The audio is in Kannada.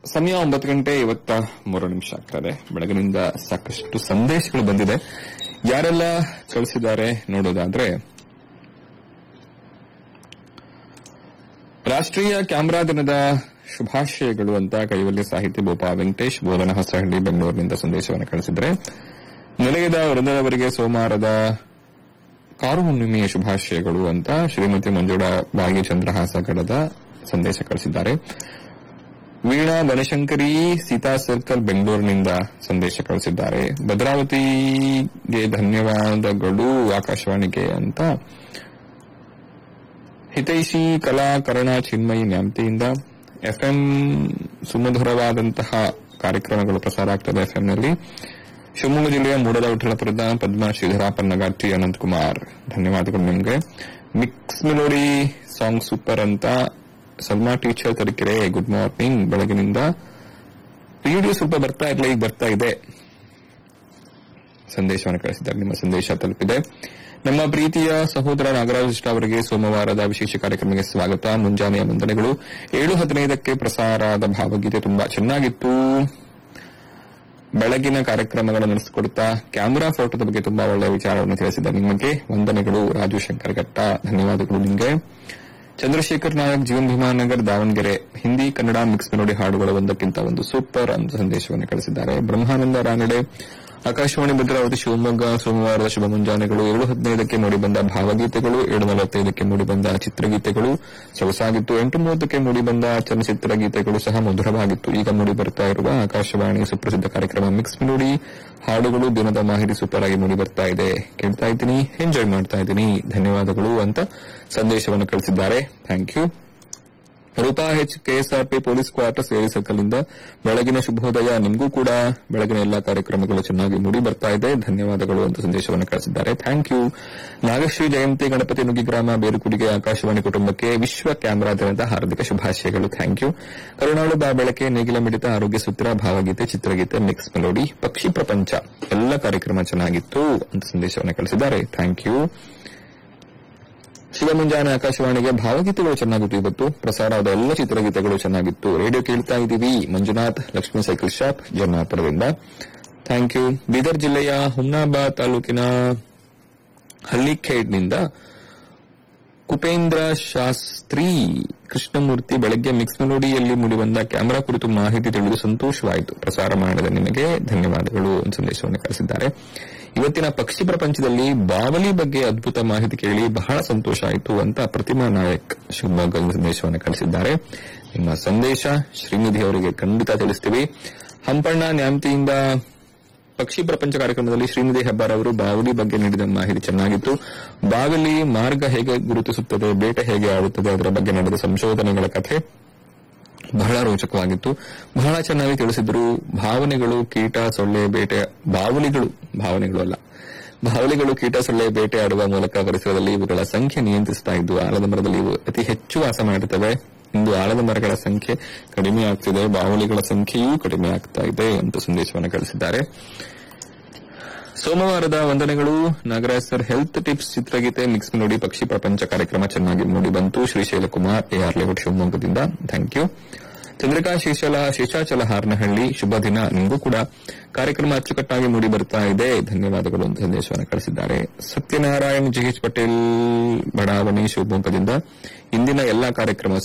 ಸಮಯ ಒಂಬತ್ತು ಗಂಟೆ ಇವತ್ತ ಮೂರು ನಿಮಿಷ ಆಗ್ತದೆ ಬೆಳಗಿನಿಂದ ಸಾಕಷ್ಟು ಸಂದೇಶಗಳು ಬಂದಿದೆ ಯಾರೆಲ್ಲ ಕಳಿಸಿದ್ದಾರೆ ನೋಡೋದಾದ್ರೆ ರಾಷ್ಟ್ರೀಯ ಕ್ಯಾಮೆರಾ ದಿನದ ಶುಭಾಶಯಗಳು ಅಂತ ಕೈವಲ್ಯ ಸಾಹಿತಿ ಬೋಪಾ ವೆಂಕಟೇಶ್ ಬೋಧನ ಹೊಸಹಳ್ಳಿ ಬೆಂಗಳೂರಿನಿಂದ ಸಂದೇಶವನ್ನು ಕಳಿಸಿದರೆ ನಿಲಯದ ವೃಂದದವರಿಗೆ ಸೋಮವಾರದ ಕಾರು ಹುಣ್ಣಿಮೆಯ ಶುಭಾಶಯಗಳು ಅಂತ ಶ್ರೀಮತಿ ಮಂಜುಳಾ ಬಾಗಿ ಚಂದ್ರಹಾಸಗಡದ ಸಂದೇಶ ಕಳಿಸಿದ್ದಾರೆ ವೀಣಾ ಬನಶಂಕರಿ ಸೀತಾ ಸರ್ಕಲ್ ಬೆಂಗಳೂರಿನಿಂದ ಸಂದೇಶ ಕಳಿಸಿದ್ದಾರೆ ಭದ್ರಾವತಿಗೆ ಧನ್ಯವಾದಗಳು ಆಕಾಶವಾಣಿಗೆ ಅಂತ ಹಿತೈಷಿ ಕಲಾಕರಣ ಚಿನ್ಮಯಿ ನ್ಯಾಮತಿಯಿಂದ ಎಫ್ಎಂ ಸುಮಧುರವಾದಂತಹ ಕಾರ್ಯಕ್ರಮಗಳು ಪ್ರಸಾರ ಆಗ್ತದೆ ಎಫ್ಎಂನಲ್ಲಿ ಶಿವಮೊಗ್ಗ ಜಿಲ್ಲೆಯ ಮೂಡಲ ವಿಠಲಪುರದ ಪದ್ಮ ಶ್ರೀಧರಾಪನ್ನಗ ಟಿ ಅನಂತಕುಮಾರ್ ಧನ್ಯವಾದಗಳು ನಿಮಗೆ ಮಿಕ್ಸ್ ಮೆಲೋಡಿ ಸಾಂಗ್ ಸೂಪರ್ ಅಂತ Salma teacher Tarikere good morning ಬೆಳಗಿನಿಂದ ರೇಡಿಯೋ ಸ್ವಲ್ಪ ಬರ್ತಾ ಇರಲಿಲ್ಲ ಈಗ ಬರ್ತಾ ಇದೆ ಸಂದೇಶವನ್ನು ಕಳಿಸಿದ್ದಾರೆ ನಿಮ್ಮ ಸಂದೇಶ ತಲುಪಿದೆ ನಮ್ಮ ಪ್ರೀತಿಯ ಸಹೋದರ ನಾಗರಾಜ್ ಇಷ್ಟ ಅವರಿಗೆ ಸೋಮವಾರದ ವಿಶೇಷ ಕಾರ್ಯಕ್ರಮಕ್ಕೆ ಸ್ವಾಗತ ಮುಂಜಾನೆಯ ವಂದನೆಗಳು ಏಳು ಹದಿನೈದಕ್ಕೆ ಪ್ರಸಾರದ ಭಾವಗೀತೆ ತುಂಬಾ ಚೆನ್ನಾಗಿತ್ತು ಬೆಳಗಿನ ಕಾರ್ಯಕ್ರಮಗಳನ್ನು ನಡೆಸಿಕೊಡುತ್ತಾ ಕ್ಯಾಮೆರಾ ಫೋಟೋದ ಬಗ್ಗೆ ತುಂಬಾ ಒಳ್ಳೆಯ ವಿಚಾರವನ್ನು ತಿಳಿಸಿದ ನಿಮಗೆ ವಂದನೆಗಳು ರಾಜು ಶಂಕರ್ ಘಟ್ಟ ಧನ್ಯವಾದಗಳು ನಿಮಗೆ ಚಂದ್ರಶೇಖರ್ ನಾಯಕ್ ಜೀವನ್ ಭೀಮಾನಗರ್ ದಾವಣಗೆರೆ ಹಿಂದಿ ಕನ್ನಡ ಮಿಕ್ಸ್ ಮೆಲೋಡಿ ಹಾಡುಗಳು ಒಂದಕ್ಕಿಂತ ಒಂದು ಸೂಪರ್ ಅಂತ ಸಂದೇಶವನ್ನು ಕಳಿಸಿದ್ದಾರೆ ಬ್ರಹ್ಮಾನಂದ ರಾನಡೆ ಆಕಾಶವಾಣಿ ಭದ್ರಾವತಿ ಶಿವಮೊಗ್ಗ ಸೋಮವಾರದ ಶುಭ ಮುಂಜಾನೆಗಳು ಏಳು ಹದಿನೈದಕ್ಕೆ ಮೂಡಿಬಂದ ಭಾವಗೀತೆಗಳು ಏಳು ನಲವತ್ತೈದಕ್ಕೆ ಮೂಡಿಬಂದ ಚಿತ್ರಗೀತೆಗಳು ಸೊಗಸಾಗಿತ್ತು ಎಂಟು ಮೂವತ್ತಕ್ಕೆ ಮೂಡಿಬಂದ ಚಲನಚಿತ್ರ ಗೀತೆಗಳು ಸಹ ಮಧುರವಾಗಿತ್ತು ಈಗ ಮೂಡಿ ಬರ್ತಾ ಇರುವ ಆಕಾಶವಾಣಿ ಸುಪ್ರಸಿದ್ಧ ಕಾರ್ಯಕ್ರಮ ಮಿಕ್ಸ್ ಮೆಲೋಡಿ ಹಾಡುಗಳು ದಿನದ ಮಾಹಿತಿ ಸೂಪರ್ ಆಗಿ ಮೂಡಿ ಬರ್ತಾ ಇದೆ ಕೇಳ್ತಾ ಇದ್ದೀನಿ ಎಂಜಾಯ್ ಮಾಡ್ತಾ ಇದ್ದೀನಿ ಧನ್ಯವಾದಗಳು ಅಂತ ಸಂದೇಶವನ್ನು ಕಳಿಸಿದ್ದಾರೆ thank you Roopa H KSRP police quarters ಏರಿ ಸರ್ಕಲ್ ಇಂದ ಬೆಳಗಿನ ಶುಭೋದಯ ನಿಮಗೂ ಕೂಡ ಬೆಳಗಿನ ಎಲ್ಲಾ ಕಾರ್ಯಕ್ರಮಗಳು ಚೆನ್ನಾಗಿ ಮೂಡಿ ಬರ್ತಾ ಇದೆ ಧನ್ಯವಾದಗಳು ಅಂತ ಸಂದೇಶವನ್ನು ಕಳಿಸಿದ್ದಾರೆ ಥ್ಯಾಂಕ್ ಯು ನಾಗಶ್ರೀ ಜಯಂತಿ ಗಣಪತಿ ನುಗ್ಗಿ ಗ್ರಾಮ ಬೇರುಕುಡಿಗೆ ಆಕಾಶವಾಣಿ ಕುಟುಂಬಕ್ಕೆ ವಿಶ್ವ ಕ್ಯಾಮೆರಾ ದಿನದ ಹಾರ್ದಿಕ ಶುಭಾಶಯಗಳು ಥ್ಯಾಂಕ್ ಯು ಕರುಣಾಳು ಬಾ ಬೆಳಕೆ ನೇಗಿಲ ಮಿಡಿತ ಆರೋಗ್ಯ ಸೂತ್ರ ಭಾವಗೀತೆ ಚಿತ್ರಗೀತೆ ಮಿಕ್ಸ್ ಮೆಲೋಡಿ ಪಕ್ಷಿ ಪ್ರಪಂಚ ಎಲ್ಲ ಕಾರ್ಯಕ್ರಮ ಚೆನ್ನಾಗಿತ್ತು ಅಂತ ಸಂದೇಶವನ್ನು ಕಳಿಸಿದ್ದಾರೆ ಥ್ಯಾಂಕ್ ಯು ಶಿವ ಮುಂಜಾನೆ ಆಕಾಶವಾಣಿಗೆ ಭಾವಗೀತೆಗಳು ಚೆನ್ನಾಗಿತ್ತು ಇವತ್ತು ಪ್ರಸಾರವಾದ ಎಲ್ಲ ಚಿತ್ರಗೀತೆಗಳು ಚೆನ್ನಾಗಿತ್ತು ರೇಡಿಯೋ ಕೇಳ್ತಾ ಇದ್ದೀವಿ ಮಂಜುನಾಥ್ ಲಕ್ಷ್ಮೀ ಸೈಕಲ್ ಶಾಪ್ ಜನ್ನಾಪುರದಿಂದ ಥ್ಯಾಂಕ್ ಯು ಬೀದರ್ ಜಿಲ್ಲೆಯ ಹುಮ್ನಾಬಾದ್ ತಾಲೂಕಿನ ಹಳ್ಳಿಖೇಡ್ನಿಂದ ಕುಪೇಂದ್ರ ಶಾಸ್ತ್ರಿ ಕೃಷ್ಣಮೂರ್ತಿ ಬೆಳಗ್ಗೆ ಮಿಕ್ಸ್ ಮೆಲೋಡಿಯಲ್ಲಿ ಮೂಡಿಬಂದ ಕ್ಯಾಮೆರಾ ಕುರಿತು ಮಾಹಿತಿ ತಿಳಿದು ಸಂತೋಷವಾಯಿತು ಪ್ರಸಾರ ಮಾಡಿದ ನಿಮಗೆ ಧನ್ಯವಾದಗಳು ಅಂತ ಸಂದೇಶವನ್ನು ಕಳಿಸಿದ್ದಾರೆ ಇವತ್ತಿನ ಪಕ್ಷಿ ಪ್ರಪಂಚದಲ್ಲಿ ಬಾವಲಿ ಬಗ್ಗೆ ಅದ್ಭುತ ಮಾಹಿತಿ ಕೇಳಿ ಬಹಳ ಸಂತೋಷ ಆಯಿತು ಅಂತ ಪ್ರತಿಮಾ ನಾಯಕ್ ಶಿವಮೊಗ್ಗದಿಂದ ಸಂದೇಶವನ್ನು ಕಳಿಸಿದ್ದಾರೆ ನಿಮ್ಮ ಸಂದೇಶ ಶ್ರೀನಿಧಿ ಅವರಿಗೆ ಖಂಡಿತ ತಿಳಿಸ್ತೀವಿ ಹಂಪಣ್ಣ ನ್ಯಾಮತಿಯಿಂದ ಪಕ್ಷಿ ಪ್ರಪಂಚ ಕಾರ್ಯಕ್ರಮದಲ್ಲಿ ಶ್ರೀನಿಧಿ ಹೆಬ್ಬಾರ್ ಅವರು ಬಾವಲಿ ಬಗ್ಗೆ ನೀಡಿದ ಮಾಹಿತಿ ಚೆನ್ನಾಗಿತ್ತು ಬಾವಲಿ ಮಾರ್ಗ ಹೇಗೆ ಗುರುತಿಸುತ್ತದೆ ಬೇಟೆ ಹೇಗೆ ಆಡುತ್ತದೆ ಅದರ ಬಗ್ಗೆ ನಡೆದ ಸಂಶೋಧನೆಗಳ ಕಥೆ ಬಹಳ ರೋಚಕವಾಗಿತ್ತು ಬಹಳ ಚೆನ್ನಾಗಿ ತಿಳಿಸಿದ್ರು ಭಾವನೆಗಳು ಕೀಟ ಸೊಳ್ಳೆ ಬೇಟೆ ಬಾವಲಿಗಳು ಭಾವನೆಗಳು ಅಲ್ಲ ಬಾವಲಿಗಳು ಕೀಟ ಸೊಳ್ಳೆ ಬೇಟೆ ಆಡುವ ಮೂಲಕ ಪರಿಸರದಲ್ಲಿ ಇವುಗಳ ಸಂಖ್ಯೆ ನಿಯಂತ್ರಿಸ್ತಾ ಇದ್ದು ಆಲದ ಮರದಲ್ಲಿ ಇವು ಅತಿ ಹೆಚ್ಚು ವಾಸ ಮಾಡುತ್ತವೆ ಇಂದು ಆಲದ ಮರಗಳ ಸಂಖ್ಯೆ ಕಡಿಮೆ ಆಗ್ತಿದೆ ಬಾವಲಿಗಳ ಸಂಖ್ಯೆಯೂ ಕಡಿಮೆ ಆಗ್ತಾ ಇದೆ ಅಂತ ಸಂದೇಶವನ್ನು ಕಳಿಸಿದ್ದಾರೆ ಸೋಮವಾರದ ವಂದನೆಗಳು ನಾಗರಾಜ್ ಸರ್ ಹೆಲ್ತ್ ಟಿಪ್ಸ್ ಚಿತ್ರಗೀತೆ ಮಿಕ್ಸ್ ನೋಡಿ ಪಕ್ಷಿ ಪ್ರಪಂಚ ಕಾರ್ಯಕ್ರಮ ಚೆನ್ನಾಗಿ ಮೂಡಿ ಬಂತು ಶ್ರೀಶೈಲ ಕುಮಾರ್ ಎಆರ್ ಲೇಔಟ್ ಶಿವಮೊಗ್ಗದಿಂದ ಥ್ಯಾಂಕ್ ಯು ಚಂದ್ರಿಕಾ ಶೇಷಲ ಶೇಷಾಚಲ ಹಾರನಹಳ್ಳಿ ಶುಭ ದಿನ ನಿಮಗೂ ಕೂಡ ಕಾರ್ಯಕ್ರಮ ಅಚ್ಚುಕಟ್ಟಾಗಿ ಮೂಡಿ ಬರ್ತಾ ಇದೆ ಧನ್ಯವಾದಗಳು ಅಂತ ಸಂದೇಶವನ್ನು ಕಳಿಸಿದ್ದಾರೆ ಸತ್ಯನಾರಾಯಣ್ ಜಿಎಚ್ ಪಟೇಲ್ ಬಡಾವಣೆ ಶಿವಮೊಗ್ಗದಿಂದ ಇಂದಿನ ಎಲ್ಲಾ ಕಾರ್ಯಕ್ರಮ